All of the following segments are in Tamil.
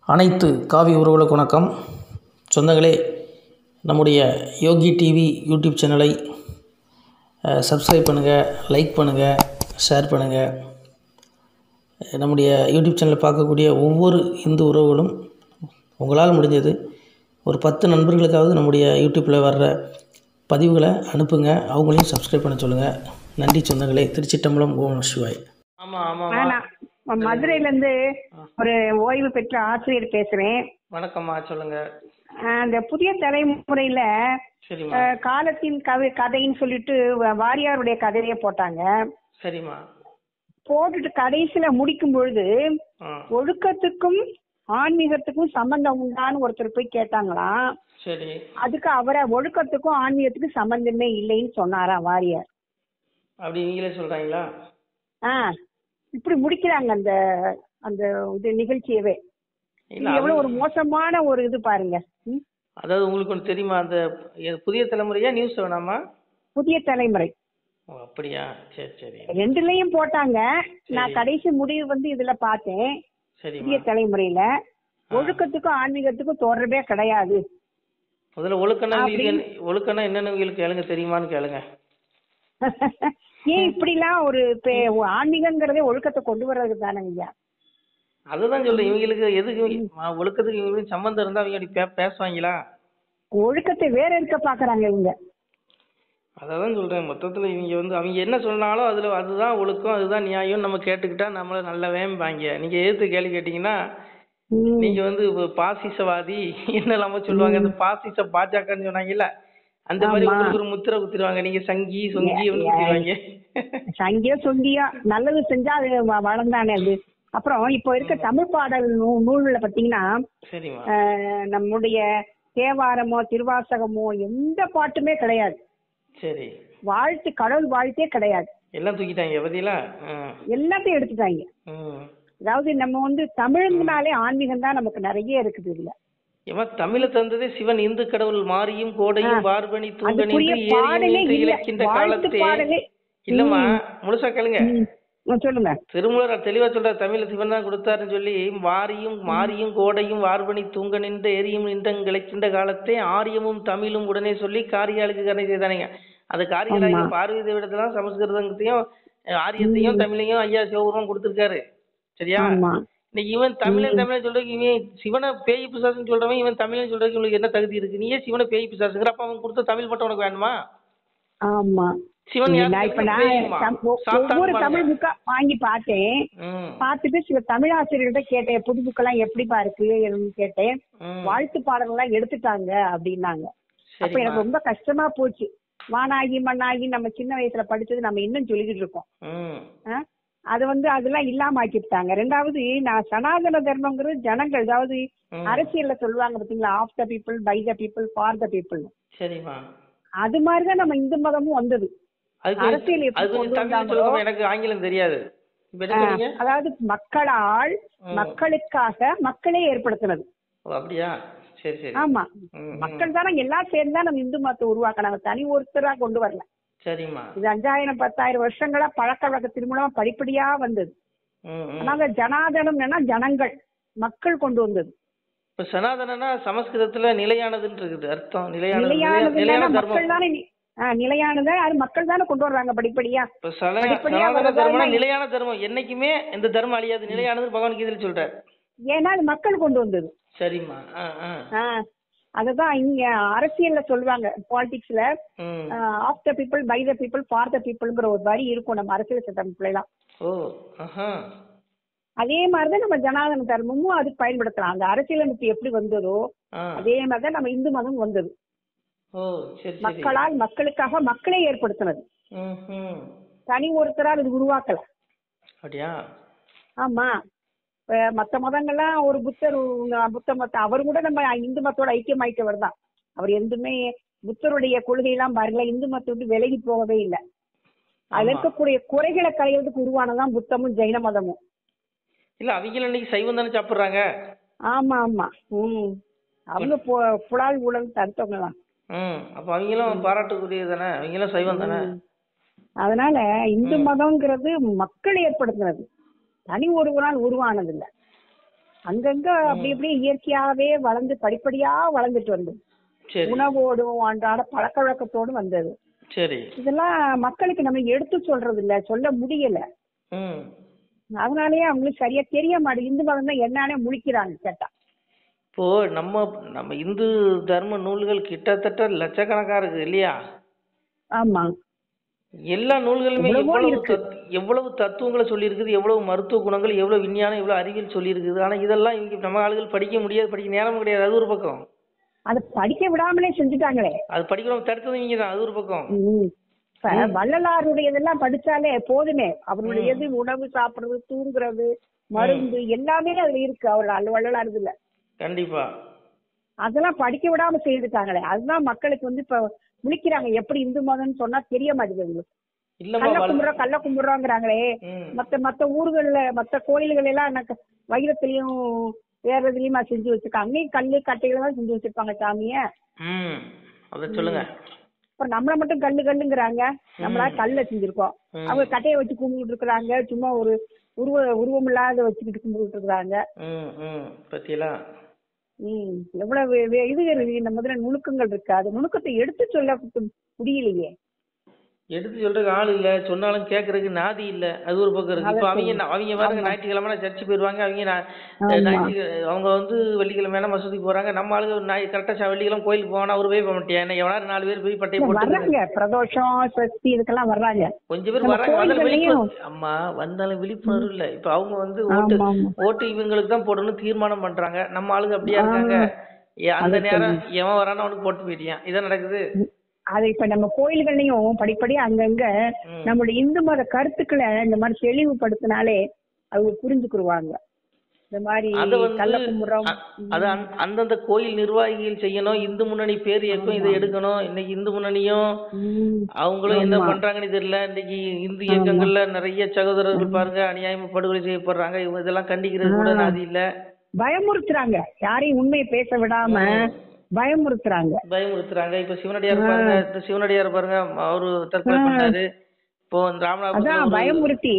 அனைத்து காவி உறவுகளுக்கு வணக்கம் சொந்தங்களே நம்முடைய யோகி டிவி யூடியூப் சேனலை சப்ஸ்கிரைப் பண்ணுங்கள் லைக் பண்ணுங்கள் ஷேர் பண்ணுங்கள் நம்முடைய யூடியூப் சேனலை பார்க்கக்கூடிய ஒவ்வொரு இந்து உறவுகளும் உங்களால் முடிஞ்சது ஒரு பத்து நண்பர்களுக்காவது நம்முடைய யூடியூப்பில் வர்ற பதிவுகளை அனுப்புங்க அவங்களையும் சப்ஸ்கிரைப் பண்ண சொல்லுங்கள் நன்றி சொந்தங்களே திருச்சிட்டம்பலம் ஓம் சிவாய் ஆமாம் ஆமாம் ஆ, நான் மதுரையில இருந்து ஒரு ஓய்வு பெற்ற ஆசிரியர் பேசுறேன் வணக்கம்மா சொல்லுங்கள் ஆ, இந்த புதிய தலைமுறையில சரிம்மா ஆ, காலத்தின் கவி கதைன்னு சொல்லிட்டு வ- வாரியாருடைய கதையை போட்டாங்க சரிம்மா போட்டுட்டு கடைசியில முடிக்கும் பொழுது ஆ ஒழுக்கத்துக்கும் ஆன்மீகத்துக்கும் சம்பந்தம் உண்டான்னு ஒருத்தர் போய் கேட்டாங்களாம் சரி அதுக்கு அவரை ஒழுக்கத்துக்கும் ஆன்மீகத்துக்கும் சம்பந்தமே இல்லைன்னு சொன்னாராம் வாரியார் அப்படி நீங்களே சொல்கிறாங்களா ஆ இப்படி முடிக்கிறாங்க அந்த அந்த இது நிகழ்ச்சியவே இது இல்லை எவ்வளவு ஒரு மோசமான ஒரு இது பாருங்க ம்? அதாவது உங்களுக்கு ஒன்று தெரியுமா அந்த எ- புதிய தலைமுறையா நியூஸ் வேணாமா புதிய தலைமுறை ஓ அப்படியா சரி சரி ரெண்டுலயும் போட்டாங்க நான் கடைசி முடிவு வந்து இதுல பார்த்தேன் புதிய சரிம்மா தலைமுறையில ஒழுக்கத்துக்கும் ஆன்மீகத்துக்கும் தொடர்பே கிடையாது முதல்ல ஒழுக்கம்னா உங்களுக்கு என்ன ஒழுக்கம்னா என்னென்ன உங்களுக்கு கேளுங்க தெரியுமான்னு கேளுங்க ஏன் இப்படிலாம் ஒரு பே- ஆன்மீகங்கிறதே ஒழுக்கத்தை கொண்டு வர்றதுக்கு தானங்க ஐயா அதுதான் சொல்றேன் இவங்களுக்கு எதுக்கு ம- ஒழுக்கத்துக்கு இவங்களுக்கு சம்மந்தம் இருந்தா அவங்க அப்படி பே- பேசுவாங்களா ஒழுக்கத்தை வேற இருக்க பாக்குறாங்க இவங்க அதான் சொல்றேன் மொத்தத்துல இவங்க வந்து அவங்க என்ன சொன்னாலும் அதுல அதுதான் ஒழுக்கம் அதுதான் நியாயம் நம்ம கேட்டுக்கிட்டா நம்மள நல்லவேம்பாங்க நீங்க எதிர்த்து கேள்வி கேட்டீங்கன்னா ம். நீங்க வந்து இப்ப பாசிசவாதி என்னெல்லாமோ சொல்லுவாங்க அந்த பாசிச பாஜகன்னு சொன்னாங்கல்ல அந்த மாதிரி உங்களுக்கு ஒரு முத்திரை குத்திடுவாங்க நீங்க சங்கி சொங்கி அப்படின்னு குத்திடுவாங்க சங்கியோ சொங்கியோ நல்லது செஞ்சா அது வ- வளம்தானே அது அப்புறம் இப்போ இருக்க தமிழ் பாடல் நூ- நூல்ல பாத்தீங்கன்னா சரிம்மா ஆஹ், நம்முடைய தேவாரமோ திருவாசகமோ எந்த பாட்டுமே கிடையாது சரி வாழ்த்து கடவுள் வாழ்த்தே கிடையாது எல்லாம் தூக்கிட்டாங்க பதிலா எல்லாத்தையும் எடுத்துட்டாங்க ம் அதாவது நம்ம வந்து தமிழ்னாலே ஆன்மீகம் தான் நமக்கு நிறைய இருக்குது இல்ல ஏமா தமிழை தந்ததே சிவன் இந்து கடவுள் மாரியும் கோடையும் பார்பனி அதுக்குரிய தூங்கனின்று பாடலே ஏரியும் இல்ல இழைக்கின்ற வாழ்த்து காலத்தே பாடலே இல்லம்மா முழுசா கேளுங்க ம். ம், சொல்லுங்க திருமூலர் தெளிவா சொல்றார் தமிழ் சிவன் தான் கொடுத்தாருன்னு சொல்லி வாரியும் மாரியும் கோடையும் வார்பனி தூங்க நின்ற எரியும் நின்றங்கிழைக்கின்ற காலத்தே ஆரியமும் தமிழும் உடனே சொல்லி காரியாளுக்கு கருணை செய்தானுங்க அது காரியாளாகி பார்வதி தேவிடத்தான் சமஸ்கிருதத்தையும் அஹ், ஆரியத்தையும் தமிழையும் ஐயா சிவபுரம் கொடுத்திருக்காரு சரியா ஆமா இன்னைக்கு இவன் தமிழன் தமிழன் சொல்றதுக்கு இவன் சிவனை பேய் பிசாசுன்னு சொல்றவன் இவன் தமிழன் சொல்றதுக்கு இவனுக்கு என்ன தகுதி இருக்கு நீயே சிவனை பேய் பிசாசுங்கிற அப்ப அவன் கொடுத்த தமிழ் மட்டும் உனக்கு வேணுமா ஆமா சிவன் யாரு? நான் இப்ப சிவன் நான் பேயுமா? தம்- ஒ- சாத்தான் ஒவ்வொரு பாருங்க. தமிழ் புக்கா வாங்கி பார்த்தேன் ம், பார்த்துட்டு சில தமிழ் ஆசிரியர்கிட்ட கேட்டேன் புது புக்கெல்லாம் எப்படிப்பா இருக்கு அப்படின்னு கேட்டேன் ம். வாழ்த்து பாடல்கள்லாம் எடுத்துட்டாங்க அப்படின்னாங்க அப்ப சரிம்மா. எனக்கு ரொம்ப கஷ்டமா போச்சு வானாகி மண்ணாகி நம்ம சின்ன வயசுல படிச்சது நம்ம இன்னும் சொல்லிக்கிட்டு இருக்கோம் ம், ஆ? அது வந்து அதெல்லாம் இல்லாம ஆக்கிட்டாங்க ரெண்டாவது நான் சனாதன தர்மங்கிறது ஜனங்கள் அதாவது ம். அரசியல்ல சொல்லுவாங்க பாத்தீங்களா of the people by the people for the people சரிம்மா அது மாதிரிதான் நம்ம இந்து மதமும் வந்தது அதுக்கு அரசியல் எப்படி அது கொண்டு கொஞ்சம் தமிழ் வந்தாங்களோ? சொல்லுங்க எனக்கு ஆங்கிலம் தெரியாது இப்ப என்ன சொன்னீங்க அதாவது மக்களால் ம். மக்களுக்காக மக்களே ஏற்படுத்தினது ஓ அப்படியா சரி சரி ஆமா ம், ம். மக்கள் தானே எல்லாம் சேர்ந்து தான் நம்ம இந்து மதத்தை உருவாக்கினாங்க தனி ஒருத்தரா கொண்டு வரல சரிம்மா இது அஞ்சாயிரம் பத்தாயிரம் வருஷங்களா பழக்க வழக்கத்தின் மூலமா படிப்படியா வந்தது ம், ம். அதனால ஜனாதனம் ஜனங்கள் மக்கள் கொண்டு வந்தது இப்ப சனாதனனா சமஸ்கிருதத்துல நிலையானதுன்னு இருக்குது அர்த்தம் நிலையானது நிலையானது நிலையான மக்கள் தர்மம் தானே நி- ஆ, நிலையானது அது மக்கள் தானே கொண்டு வர்றாங்க படிப்படியா இப்ப சல- படிப்படியா சனாதன வரதால தர்மம்னா தான் நிலையான தர்மம் என்னைக்குமே இந்த தர்மம் அழியாது நிலையானது பகவான் கீதையில சொல்றாரு ஏன்னா அது மக்கள் கொண்டு வந்தது சரிம்மா ஆ ஆ ஆ, அதுதான் இங்க அரசியல்ல சொல்லுவாங்க பாலிடிக்ஸ்ல ம் of the people by the people for the பீப்புள்ங்கிற ஒரு வரி இருக்கும் நம்ம அரசியல் சட்டத்துல எல்லாம் ஓ ஆஹா அதே மாதிரிதான் நம்ம ஜனாதன தர்மமும் அதுக்கு பயன்படுத்தலாம் அந்த அரசியலமைப்பு எப்படி வந்ததோ ஆ அதே மாதிரிதான் நம்ம இந்து மதம் வந்தது ஓ சரி சரி மக்களால் மக்களுக்காக மக்களே ஏற்படுத்தினது ம் ம் தனி ஒருத்தரால் இது உருவாக்கல அப்படியா ஆமா இப்ப மத்த மதங்கள்லாம் ஒரு புத்தர் உங்க புத்த மதம் அவர் கூட நம்ம இந்து மதத்தோட ஐக்கியமாயிட்டவர் தான் அவர் எதுவுமே புத்தருடைய கொள்கையெல்லாம் பாருங்களேன் இந்து மதத்தை விட்டு விலகி போகவே இல்லை அதுல ஆமா. இருக்கக்கூடிய குறைகளை களையிறதுக்கு உருவானதான் புத்தமும் ஜெயின மதமும் இல்ல அவங்களும் இன்னைக்கு சைவம் தானே சாப்பிடுறாங்க ஆமா ஆமா ம் அவங்க பு- புலால் ஊழல் தடுத்தவங்க தான் ம் அப்ப அவங்களும் பாராட்டுக்குரியது தானே அவங்களும் சைவம் தானே அதனால இந்து மதம்ங்கிறது மக்கள் ஏற்படுத்தினது தனி ஒருவரால் உருவானது இல்ல அங்கங்க அப்படி இப்படி இயற்கையாவே வளர்ந்து படிப்படியா வளர்ந்துட்டு வந்து சரி உணவோடும் அன்றாட பழக்க வழக்கத்தோடும் வந்தது சரி இதெல்லாம் மக்களுக்கு நம்ம எடுத்து சொல்றது இல்ல சொல்ல முடியல ம் அதனாலயே அவங்களுக்கு சரியா தெரிய மாட்டேங்குது இந்து மதம் தான் என்னன்னே முழிக்கிறாங்க கேட்டா இப்போ நம்ம நம்ம இந்து தர்ம நூல்கள் கிட்டத்தட்ட லட்சக்கணக்கா இருக்கு இல்லையா ஆமா எல்லா நூல்களுமே எவ்வளவோ எவ்வளவு இருக்கு. தத்- எவ்வளவு தத்துவங்களை சொல்லியிருக்குது எவ்வளவு மருத்துவ குணங்கள் எவ்வளவு விஞ்ஞானம் எவ்வளவு அறிவியல் சொல்லியிருக்குது ஆனா இதெல்லாம் இங்க நம்ம ஆளுகள் படிக்க முடியாது படிக்க நேரம் கிடையாது அது ஒரு பக்கம் அதை படிக்க விடாமலே செஞ்சுட்டாங்களே அது படிக்கிறவங்க தடுத்தது நீங்க தான் அது ஒரு பக்கம் ம். இப்ப வள்ளலாருடையதெல்லாம் படிச்சாலே போதுமே அவருடையது உணவு சாப்பிடுறது தூங்குறது மருந்து எல்லாமே அதுல இருக்கு அவர் அல்ல வள்ளலார் இதுல கண்டிப்பா அதெல்லாம் படிக்க விடாம செய்துட்டாங்களே அதுதான் மக்களுக்கு வந்து இப்ப முழிக்கிறாங்க எப்படி இந்து மதம்னு சொன்னா தெரிய மாட்டேங்குது உங்களுக்கு இல்லம்மா கள்ள வள- கும்பிடுறோம் கள்ள கும்பிடுறோங்கிறாங்களே ம். மத்த மத்த ஊர்கள்ல மத்த கோயில்கள் எல்லாம் எனக்கு வைரத்திலயும் வேற இதுலயுமா செஞ்சு வச்சிருக்காங்க அங்கேயும் கல்லு கட்டையில தான் செஞ்சு வச்சிருப்பாங்க சாமிய ம் அதை சொல்லுங்க அப்புறம் நம்மள மட்டும் கல்லு கல்லுங்கிறாங்க நம்மளா கல்ல செஞ்சிருக்கோம் ம். அவங்க கட்டையை வச்சு கும்பிட்டு இருக்கிறாங்க சும்மா ஒரு உருவ உருவம் இல்லாத வச்சுக்கிட்டு கும்பிட்டு இருக்கிறாங்க ம் ம் பத்தியெல்லாம் ம் எவ்வளவு வே- இது இருக்கு, இந்த முதல்ல நுணுக்கங்கள் இருக்கு அது நுணுக்கத்தை எடுத்து சொல்ல முடியலையே எடுத்து சொல்றதுக்கு ஆள் இல்ல சொன்னாலும் கேட்கறதுக்கு நாதி இல்ல அது ஒரு பக்கம் இருக்கு இப்போ அவங்க என்ன- அவங்க பாருங்க ஞாயிற்றுக்கிழமை சர்ச்சு போயிருவாங்க அவங்க நா- ஞாயிற்று அவங்க வந்து வெள்ளிக்கிழமை மசூதிக்கு போறாங்க நம்ம ஆளுங்க நாய் கரெக்டா வெள்ளிக்கிழமை கோயிலுக்கு போனா ஒரு போய் போக மாட்டேன் என்ன எவனாரு நாலு பேர் போய் பட்டையை போட்டு வர்றாங்க பிரதோஷம் சஷ்டி இதுக்கெல்லாம் வர்றாங்க கொஞ்சம் பேர் நம்ம வராங்க வந்தாலும் கோயில்கள்லயும் விழிப்புணர்வு அம்மா வந்தாலும் விழிப்புணர்வு இல்ல இப்ப அவங்க வந்து ஓட்டு ஆமா, ஆமா. ஓட்டு இவங்களுக்கு தான் போடணும்னு தீர்மானம் பண்றாங்க நம்ம ஆளுங்க அப்படியா இருக்காங்க ஏ, அந்த நேரம் எவன் வரானோ அவனுக்கு போட்டு போயிட்டியான் இதான் நடக்குது அது இப்ப நம்ம கோயில்கள்லயும் படிப்படியா அங்கங்க ம். நம்மளுடைய இந்து மத கருத்துக்களை இந்த மாதிரி தெளிவுபடுத்தினாலே அவங்க புரிஞ்சுக்குருவாங்க இந்த மாதிரி அத வந்து கள்ள கும்பிடுறோம் அ- அது அந்த- அந்தந்த கோயில் நிர்வாகிகள் செய்யணும் இந்து முன்னணி பேர் இயக்கம் இதை எடுக்கணும் இன்னைக்கு இந்து முன்னணியும் ம். அவங்களும் என்ன பண்றாங்கன்னு தெரியல இன்னைக்கு இந்து இயக்கங்கள்ல நிறைய சகோதரர்கள் பாருங்க அநியாயமா படுகொலை செய்யப்படுறாங்க இவங்க இதெல்லாம் கண்டிக்கிறது கூட நாதி இல்ல பயமுறுத்துறாங்க யாரையும் உண்மையை பேச விடாம பயமுறுத்துறாங்க பயமுறுத்துறாங்க இப்ப சிவனடியார் பாருங்க இந்த சிவனடியார் பாருங்க அவரு தற்கொலை பண்ணாரு இப்போ இந்த ராமநாதபுரத்துல அதான் ஒரு- பயமுறுத்தி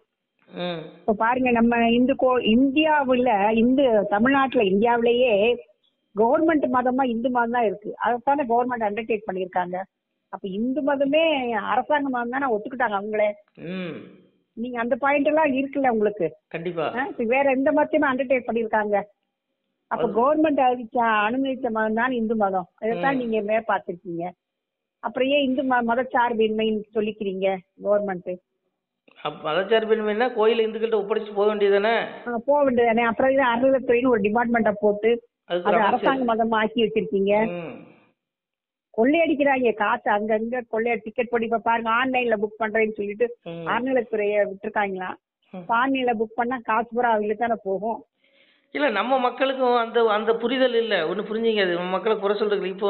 ம் இப்ப பாருங்க நம்ம இந்து கோ இந்தியாவுல இந்து தமிழ்நாட்டுல இந்தியாவிலேயே கவர்மெண்ட் மதமா இந்து மதம் தான் இருக்கு அதைத்தானே கவர்மெண்ட் அண்டர்டேக் பண்ணிருக்காங்க அப்ப இந்து மதமே அரசாங்க மதம் தானே ஒத்துக்கிட்டாங்க அவங்களே ம் நீங்க அந்த பாயிண்ட் எல்லாம் இருக்குல்ல உங்களுக்கு கண்டிப்பா ஆ, இப்ப வேற எந்த மதத்தையுமே அண்டர்டேக் பண்ணிருக்காங்க அப்ப கவர்மெண்ட் அறிவிச்ச அனுமதித்த மதம் தான் இந்து மதம் அதைத்தான் நீங்க மே பார்த்திருக்கீங்க அப்புறம் ஏன் இந்து ம- மதச்சார்பின்மைன்னு சொல்லிக்கிறீங்க கவர்மெண்ட் அப்ப மதச்சார்பு என்ன கோயில் இந்துக்கள்கிட்ட ஒப்படைச்சு போக வேண்டியதானே போக வேண்டியதானே அப்புறம் இது அறநிலைத்துறைன்னு ஒரு டிபார்ட்மெண்ட்டை போட்டு அதுக்கு அது ஒரு அமைச்சர். அரசாங்க மதமா ஆக்கி வச்சிருக்கீங்க ம் கொள்ளையடிக்கிறாங்க காசு அங்கங்க கொள்ளைய டிக்கெட் போட்டு இப்ப பாருங்க ஆன்லைன்ல புக் பண்றேன்னு சொல்லிட்டு ம். அறநிலைத்துறைய விட்டுருக்காங்களா ஆன்லைன்ல புக் பண்ணா காசு பூரா அவங்களுக்கு தானே போகும் இல்ல நம்ம மக்களுக்கும் அந்த அந்த புரிதல் இல்ல ஒண்ணு புரிஞ்சுங்க அது நம்ம மக்களை குறை சொல்றது இப்போ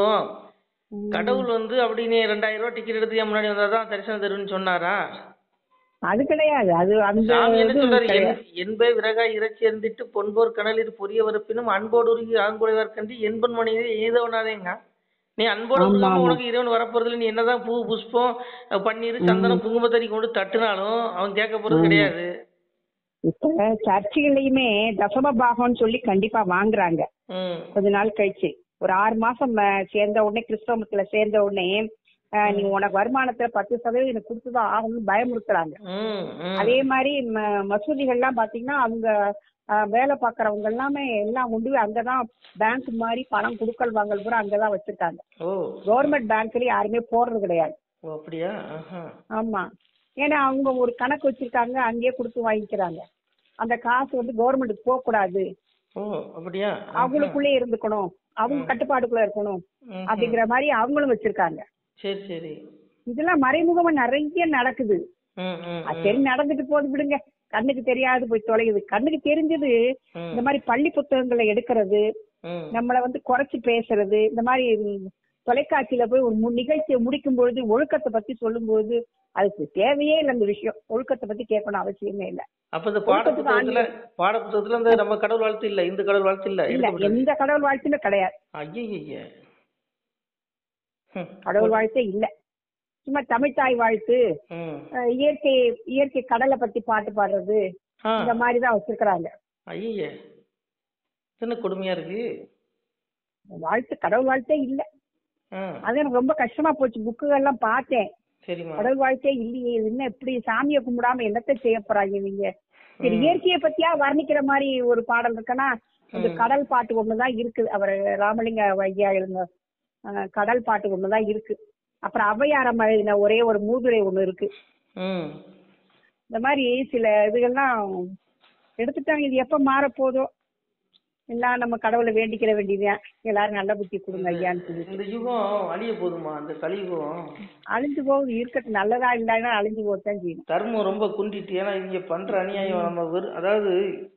கடவுள் வந்து அப்படின்னு ரெண்டாயிரம் ரூபாய் டிக்கெட் எடுத்து என் முன்னாடி வந்தாதான் தரிசனம் தருவேன்னு சொன்னாரா அது கிடையாது அது அந்த சாமி என்ன இது சொல்றாரு கிடையாது. என்- என்பே விறகாய் இறைச்சி இருந்துட்டு பொன்போர் கனலில் பொரிய வரப்பினும் அன்போடு உருகி ஆங்குடையவர் கண்டு என்பன் மனிதே ஏதவனாதேங்க நீ அன்போடு உருகாம உனக்கு இறைவன் வரப்போறதுல நீ என்னதான் பூ புஷ்பம் அஹ், பன்னீர் சந்தனம் குங்குமத்தடி கொண்டு தட்டுனாலும் அவன் கேட்க போறது கிடையாது இப்ப சர்ச்சுகள்லயுமே தசம பாகம்னு சொல்லி கண்டிப்பா வாங்குறாங்க ம் கொஞ்ச நாள் கழிச்சு ஒரு ஆறு மாசம் அஹ், சேர்ந்த உடனே கிறிஸ்தவத்துல சேர்ந்த உடனே அஹ், நீ உனக்கு வருமானத்துல பத்து சதவீதம் எனக்கு கொடுத்துதான் ஆகணும்னு பயமுறுத்துறாங்க ம் ம் அதே மாதிரி ம- மசூதிகள்லாம் பாத்தீங்கன்னா அவங்க அஹ், வேலை பாக்குறவங்க எல்லாமே எல்லாம் கொண்டு போய் அங்கதான் பேங்க் மாதிரி பணம் குடுக்கல் வாங்கல் பூரா அங்கதான் வச்சிருக்காங்க ஓ கவர்மெண்ட் பேங்க்ல யாருமே போடுறது கிடையாது ஓ அப்படியா ஆஹா. ஆமா ஏன்னா அவங்க ஒரு கணக்கு வச்சிருக்காங்க அங்கேயே கொடுத்து வாங்கிக்கிறாங்க அந்த காசு வந்து கவர்மெண்ட்டுக்கு போக கூடாது ஓ அப்படியா அவங்களுக்குள்ளே இருந்துக்கணும் அவங்க கட்டுப்பாடுக்குள்ள இருக்கணும் ம், அப்படிங்கிற மாதிரி அவங்களும் வச்சிருக்காங்க சரி சரி இதெல்லாம் மறைமுகமா நிறைய நடக்குது ம் ம் அது சரி நடந்துட்டு போது விடுங்க கண்ணுக்கு தெரியாது போய் தொலையுது கண்ணுக்கு தெரிஞ்சது ம். இந்த மாதிரி பள்ளி புத்தகங்களை எடுக்கிறது ம் நம்மள வந்து குறைச்சு பேசுறது இந்த மாதிரி ம், தொலைக்காட்சியில போய் ஒரு மு- நிகழ்ச்சியை முடிக்கும் பொழுது ஒழுக்கத்தை பத்தி சொல்லும்போது அதுக்கு தேவையே இல்லை அந்த விஷயம் ஒழுக்கத்தை பத்தி கேட்கணும் அவசியமே இல்லை அப்ப இந்த பாட புத்தகத்துல பாட புத்தகத்துல இந்த நம்ம கடவுள் வாழ்த்து இல்ல இந்த கடவுள் வாழ்த்து இல்ல இல்ல எந்த கடவுள் வாழ்த்துமே கிடையாது ஐய கடவுள் வாழ்த்தே இல்ல சும்மா தமிழ்த்தாய் வாழ்த்து ம் அஹ், இயற்கை இயற்கை கடலை பத்தி பாட்டு பாடுறது ஆ இந்த மாதிரி தான் வச்சிருக்கிறாங்க ஐய என்ன கொடுமையா இருக்கு வாழ்த்து கடவுள் வாழ்த்தே இல்ல ஆ அது எனக்கு ரொம்ப கஷ்டமா போச்சு புக்குகள்லாம் பார்த்தேன் சரிம்மா கடவுள் வாழ்த்தே இல்லையே இது என்ன இப்படி சாமியை கும்பிடாம என்னத்த செய்ய போறாங்க நீங்க சரி இயற்கையை பத்தியா வர்ணிக்கிற மாதிரி ஒரு பாடல் இருக்குன்னா இந்த கடல் பாட்டு ஒண்ணுதான் இருக்குது அவர் ராமலிங்க ஐயா எழுந்த அஹ், கடல் பாட்டு ஒண்ணுதான் இருக்கு அப்புறம் ஔவையாரம் எழுதின ஒரே ஒரு மூதுரை ஒண்ணு இருக்கு ம் இந்த மாதிரி சில இதுகள்லாம் எடுத்துட்டாங்க இது எப்ப மாற போதோ எல்லாம் நம்ம கடவுளை வேண்டிக்கிற வேண்டியதுதான் எல்லாரும் நல்ல புத்தி கொடுங்க ஐயான்னு சொல்லி இந்த யுகம் அழிய போதுமா இந்த கலியுகம் அழிஞ்சு போகுது இருக்கட்டும் நல்லதா இல்லைன்னா அழிஞ்சு போகத்தான் செய்யணும் தர்மம் ரொம்ப குன்றிட்டு ஏன்னா இங்க பண்ற அநியாயம் நம்ம வெறு அதாவது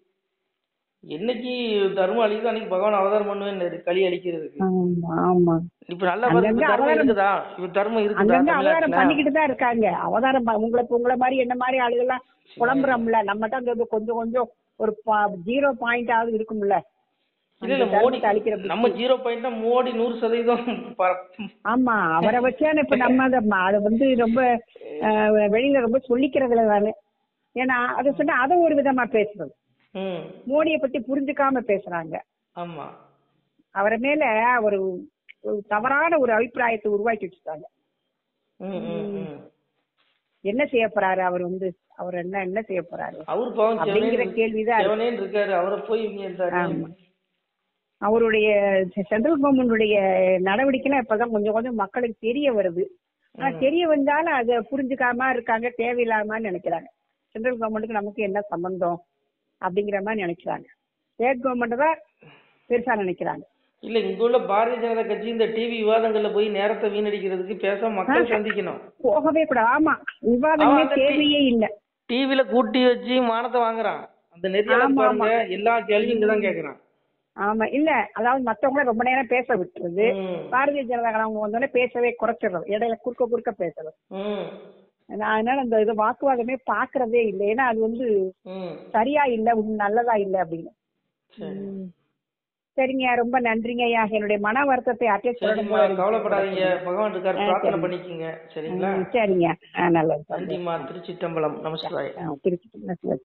என்னைக்கு தர்மம் அழிக்குதோ அன்னைக்கு பகவான் அவதாரம் பண்ணுவேன் களி அழிக்கிறதுக்கு ஆமா ஆமா இப்ப நல்லா பாருங்க இப்ப அங்கங்க தர்மம் அவதாரம் இருக்குதா இப்ப தர்மம் இருக்குதா அங்கங்க அவதாரம் தமிழ்நாட்டுல பண்ணிக்கிட்டு தான் இருக்காங்க அவதாரம் ப- உங்களை உங்களை மாதிரி என்ன மாதிரி ஆளுகள்லாம் புலம்புறோம்ல நம்மகிட்ட அந்த கொஞ்சம் கொஞ்சம் ஒரு ஜீரோ பாயிண்ட் ஆகுது இருக்கும்ல இல்ல இல்ல அந்த மோடி தர்மத்தை அழிக்கிற புத்தி. நம்ம ஜீரோ பாயிண்ட் மோடி நூறு சதவீதம் ப- ஆமா அவரை வச்சான இப்ப நம்ம அதை ம- அதை வந்து ரொம்ப அஹ், வெளியில ரொம்ப சொல்லிக்கிறதுல தானே ஏன்னா அதை சொன்னா அதை ஒரு விதமா பேசுறது ம் மோடியை பத்தி புரிஞ்சுக்காம பேசுறாங்க ஆமா அவரை மேல ஒரு ஒரு தவறான ஒரு அபிப்பிராயத்தை உருவாக்கி வச்சுட்டாங்க ம் ம் ம் என்ன செய்ய போறாரு அவர் வந்து அவர் என்ன என்ன செய்ய போறாரு அவரு பாவம் அப்படிங்கிற செவனேன்னு கேள்விதான் இருக்கு. செவனேன்னு இருக்காரு அவரை போய் இவங்க இந்த ஆமா. அவருடைய சென்ட்ரல் கவர்மெண்டுடைய நடவடிக்கைலாம் இப்பதான் கொஞ்சம் கொஞ்சம் மக்களுக்கு தெரிய வருது ஆனா தெரிய வந்தாலும் அதை புரிஞ்சுக்காம இருக்காங்க தேவையில்லாம நினைக்கிறாங்க சென்ட்ரல் கவர்மெண்ட்டுக்கு நமக்கு என்ன சம்பந்தம் அப்படிங்கிற மாதிரி நினைக்கிறாங்க ஸ்டேட் கவர்மெண்ட் தான் பெருசா நினைக்கிறாங்க இல்ல இங்க உள்ள பாரதிய ஜனதா கட்சி இந்த டிவி விவாதங்கள்ல போய் நேரத்தை வீணடிக்கிறதுக்கு பேச மக்கள் சந்திக்கணும் போகவே கூடாது ஆமா விவாதமே அவன் அந்த தேவையே இல்ல டிவில கூட்டி வச்சு மானத்தை வாங்குறான் அந்த நெறியெல்லாம் ஆமா, பாருங்க எல்லா கேள்வியும் இங்கதான் கேக்குறான் ஆமா இல்ல அதாவது மத்தவங்கள ரொம்ப நேரம் பேச விட்டுறது ம், பாரதிய ஜனதா அவங்க வந்தோடனே பேசவே குறைச்சிடுறது இடையில குறுக்க குறுக்க பேசுறது ம், நான் அதனால அந்த இது வாக்குவாதமே பாக்குறதே இல்லை ஏன்னா அது வந்து ம். சரியா இல்ல உம் நல்லதா இல்ல அப்படின்னு சரி சரிங்க ரொம்ப நன்றிங்க ஐயா என்னுடைய மன வருத்தத்தை அட்டேஸ் சரிம்மா கவலைப்படாதீங்க பகவான் இருக்காரு பிரார்த்தனை பண்ணிக்கங்க சரிங்களா சரிங்க ஆ, நல்லது நன்றிம்மா திருச்சிட்டம்பலம் நமஸ்காரம் ஆ, திருச்சி